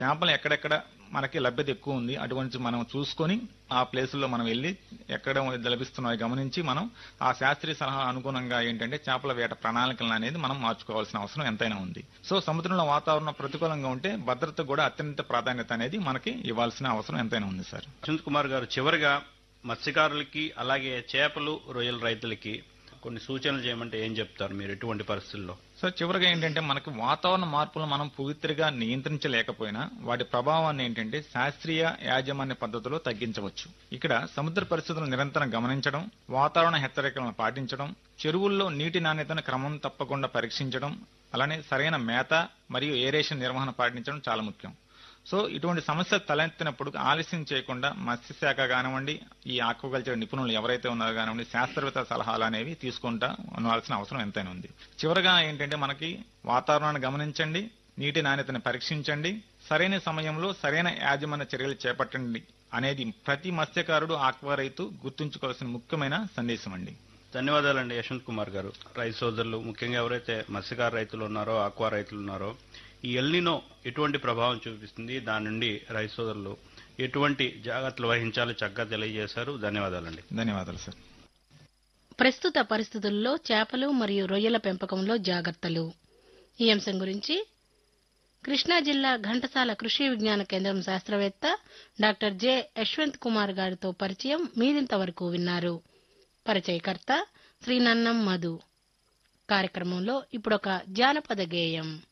చేపలు ఎక్కడెక్కడ మనకి లభ్యత ఎక్కువ ఉంది అటువంటి మనం చూసుకొని ఆ ప్లేసుల్లో మనం వెళ్ళి ఎక్కడ లభిస్తున్నాయో గమనించి మనం ఆ శాస్త్రీయ సలహా అనుగుణంగా ఏంటంటే చేపల వేట ప్రణాళికలను అనేది మనం మార్చుకోవాల్సిన అవసరం ఎంతైనా ఉంది సో సముద్రంలో వాతావరణం ప్రతికూలంగా ఉంటే భద్రత కూడా అత్యంత ప్రాధాన్యత అనేది మనకి ఇవ్వాల్సిన అవసరం ఎంతైనా ఉంది సార్ వసంత్ కుమార్ గారు చివరిగా మత్స్యకారులకి అలాగే చేపలు రొయ్యల రైతులకి కొన్ని సూచనలు చేయమంటే ఏం చెప్తారు మీరు ఎటువంటి పరిస్థితుల్లో సో చివరిగా ఏంటంటే మనకి వాతావరణ మార్పులను మనం పూర్తిగా నియంత్రించలేకపోయినా వాటి ప్రభావాన్ని ఏంటంటే శాస్త్రీయ యాజమాన్య పద్ధతిలో తగ్గించవచ్చు ఇక్కడ సముద్ర పరిస్థితులను నిరంతరం గమనించడం వాతావరణ హెచ్చరికలను పాటించడం చెరువుల్లో నీటి నాణ్యతను క్రమం తప్పకుండా పరీక్షించడం అలానే సరైన మేత మరియు ఏరేషన్ నిర్వహణ పాటించడం చాలా ముఖ్యం సో ఇటువంటి సమస్య తలెత్తినప్పుడు ఆలస్యం చేయకుండా మత్స్యశాఖ కానివ్వండి ఈ ఆక్వాకల్చర్ నిపుణులు ఎవరైతే ఉన్నారో కానివ్వండి శాస్త్రవేత్త సలహాలు అనేవి తీసుకుంటా ఉండవలసిన అవసరం ఎంతైనా ఉంది చివరగా ఏంటంటే మనకి వాతావరణాన్ని గమనించండి నీటి నాణ్యతను పరీక్షించండి సరైన సమయంలో సరైన యాజమాన్య చర్యలు చేపట్టండి అనేది ప్రతి మత్స్యకారుడు ఆక్వా రైతు గుర్తుంచుకోవాల్సిన ముఖ్యమైన సందేశం అండి ధన్యవాదాలండి యశ్వంత్ కుమార్ గారు రైతు సోదరులు ముఖ్యంగా ఎవరైతే మత్స్యకార రైతులు ఉన్నారో ఆక్వా రైతులు ఉన్నారో ఈ ఎల్నినో ఎటువంటి ప్రభావం చూపిస్తుంది దాని నుండి రైతు సోదరులు ఎటువంటి జాగ్రత్తలు వహించాలో చక్కగా తెలియజేశారు ధన్యవాదాలండి ధన్యవాదాలు సార్ ప్రస్తుత పరిస్థితుల్లో చేపలు మరియు రొయ్యల పెంపకంలో జాగ్రత్తలు ఈ అంశం గురించి కృష్ణా జిల్లా ఘంటసాల కృషి విజ్ఞాన కేంద్రం శాస్త్రవేత్త డాక్టర్ జె యశ్వంత్ కుమార్ గారితో పరిచయం మీరింతవరకు విన్నారు పరిచయకర్త శ్రీ నన్నం మధు కార్యక్రమంలో ఇప్పుడొక జానపద గేయం